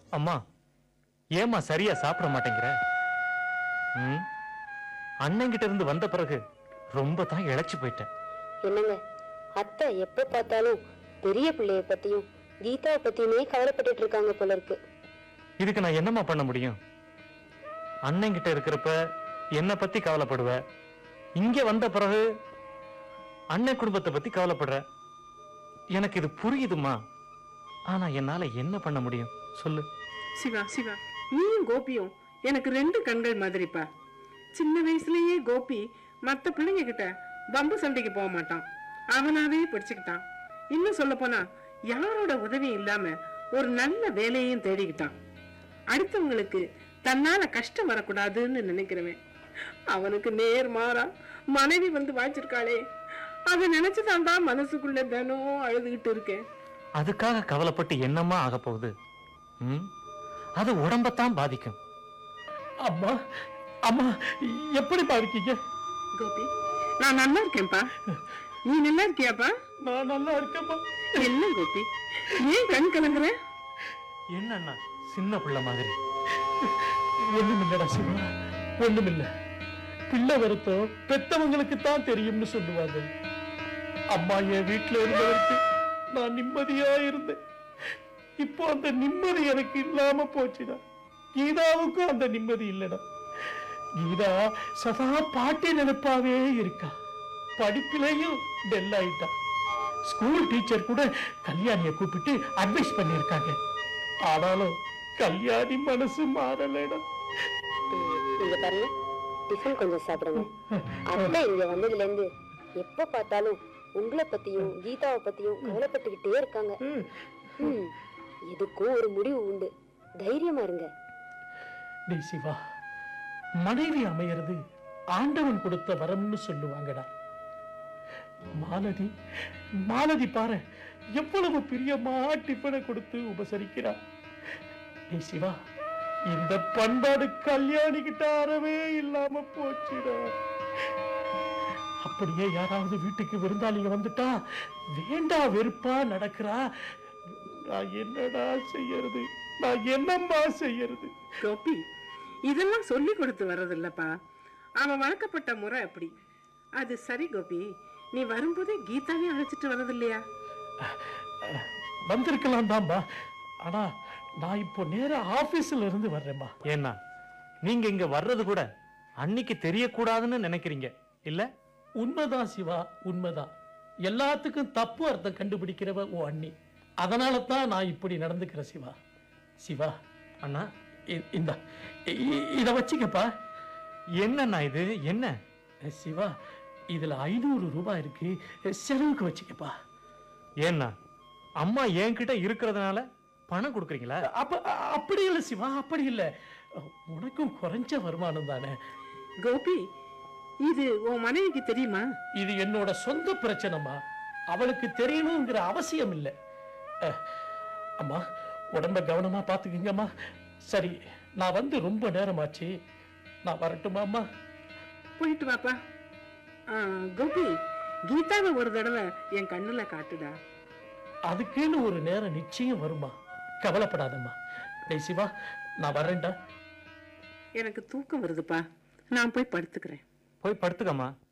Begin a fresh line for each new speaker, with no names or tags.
அம்மா ஏம்மா சரியா சாப்பிட மாட்டேங்கிற ம் அண்ணங்கிட்ட இருந்து வந்த பிறகு ரொம்ப தான் இழைச்சு போயிட்டேன்
என்னங்க அத்தை எப்ப பார்த்தாலும் பெரிய பிள்ளைய பத்தியும் கீதாவை பத்தியுமே கவலைப்பட்டுட்டு இருக்காங்க போல இருக்கு
இதுக்கு நான் என்னம்மா பண்ண முடியும் அண்ணங்கிட்ட இருக்கிறப்ப என்ன பத்தி கவலைப்படுவ இங்க வந்த பிறகு அண்ணன் குடும்பத்தை பத்தி கவலைப்படுற எனக்கு இது புரியுதுமா ஆனா என்னால என்ன பண்ண முடியும் சொல்லு
சிவா சிவா நீயும் கோபியும் எனக்கு ரெண்டு கண்கள் மாதிரிப்பா சின்ன வயசுலயே கோபி மத்த பிள்ளைங்க கிட்ட பம்பு சண்டைக்கு போக மாட்டான் அவனாவே பிடிச்சுக்கிட்டான் இன்னும் சொல்ல போனா யாரோட உதவியும் இல்லாம ஒரு நல்ல வேலையையும் தேடிக்கிட்டான் அடுத்தவங்களுக்கு தன்னால கஷ்டம் வரக்கூடாதுன்னு நினைக்கிறவன் அவனுக்கு நேர் மாறா மனைவி வந்து வாய்ச்சிருக்காளே அதை நினைச்சுதான் தான் மனசுக்குள்ள தினம் அழுதுகிட்டு இருக்கேன்
அதுக்காக கவலைப்பட்டு என்னம்மா ஆக போகுது ம் அது உடம்பத்தான் பாதிக்கும்
அம்மா அம்மா எப்படிப்பா இருக்கீங்க
கோபி நான் நல்லா இருக்கேன்ப்பா நீ நல்லா இருக்கியாப்பா
நான் நல்லா இருக்கேன்ப்பா
என்ன கோபி ஏன் கண் கலங்குற
என்னண்ணா சின்ன பிள்ளை மாதிரி
ஒண்ணுமில்லடா சிவா ஒண்ணுமில்ல பிள்ளை வருத்தம் பெத்தவங்களுக்கு தான் தெரியும்னு சொல்லுவாங்க அம்மா என் வீட்டுல இருந்தவருக்கு நான் நிம்மதியா இருந்தேன் இப்போ அந்த நிம்மதி எனக்கு இல்லாம போச்சுடா கீதாவுக்கும் அந்த நிம்மதி இல்லடா கீதா சதா பாட்டி நினைப்பாவே இருக்கா படிப்பிலையும் டெல் ஆயிட்டா ஸ்கூல் டீச்சர் கூட கல்யாணிய கூப்பிட்டு அட்வைஸ் பண்ணியிருக்காங்க ஆனாலும் கல்யாணி மனசு மாறலடா
இங்க பாருங்க டிஃபன் கொஞ்சம் சாப்பிடுங்க அத்தை இங்க வந்ததுல இருந்து எப்ப பார்த்தாலும் உங்களை பத்தியும் கீதாவை பத்தியும் கவலைப்பட்டுக்கிட்டே இருக்காங்க ம், எதுக்கும் ஒரு முடிவு உண்டு தைரியமா இருங்க
டேய் சிவா மனைவி அமையிறது ஆண்டவன் கொடுத்த வரம்னு சொல்லுவாங்கடா மாலதி மாலதி பாரு எவ்வளவு பிரியமா டிஃபனை கொடுத்து உபசரிக்கிறா டேய் சிவா இந்த பண்பாடு கல்யாணி கிட்ட அறவே இல்லாம போச்சுடா அப்படியே யாராவது வீட்டுக்கு விருந்தாளிங்க வந்துட்டா வேண்டா வெறுப்பா நடக்கிறா நான் என்னடா செய்யறது நான் என்னம்மா செய்யறது
கோபி இதெல்லாம் சொல்லி கொடுத்து வர்றதில்லப்பா அவன் வளர்க்கப்பட்ட முறை அப்படி அது சரி கோபி நீ வரும்போதே கீதாவே அழைச்சிட்டு வர்றது இல்லையா
வந்திருக்கலாம் தான்பா ஆனா நான் இப்போ நேரா ஆபீஸ்ல இருந்து வர்றேம்மா
ஏன்னா நீங்க இங்க வர்றது கூட அன்னைக்கு தெரியக்கூடாதுன்னு நினைக்கிறீங்க இல்ல
உண்மைதான் சிவா உண்மைதான் எல்லாத்துக்கும் தப்பு அர்த்தம் கண்டுபிடிக்கிறவ ஓ அண்ணி அதனால தான் நான் இப்படி நடந்துக்கிறேன் சிவா சிவா
அண்ணா
இ- இந்தா இ- இ- இத வச்சுக்கப்பா
என்னண்ணா இது என்ன
சிவா இதுல ஐநூறு ரூபாய் இருக்கு செலவுக்கு வச்சுக்கப்பா
ஏன்னா அம்மா என்கிட்ட இருக்கிறதுனால பணம் கொடுக்குறீங்களா
அப்ப அப்படி இல்லை சிவா அப்படி இல்லை உனக்கும் குறைஞ்ச வருமானம் தானே
கோபி இது உன் மனைவிக்கு தெரியுமா
இது என்னோட சொந்த பிரச்சனைமா அவளுக்கு தெரியணுங்கிற அவசியம் இல்லை அஹ், அம்மா உடம்ப கவனமா பாத்துக்கங்கம்மா சரி நான் வந்து ரொம்ப நேரமாச்சு நான் வரட்டுமா அம்மா
போயிட்டு வாப்பா ஆ, கோபி கீதாவை ஒரு தடவை என் கண்ணுல காட்டுடா
அதுக்குன்னு ஒரு நேரம் நிச்சயம் வருமா கவலைப்படாதம்மா டேய் சிவா நான் வரேன்டா
எனக்கு தூக்கம் வருதுப்பா நான் போய் படுத்துக்கிறேன்
போய் படுத்துக்கம்மா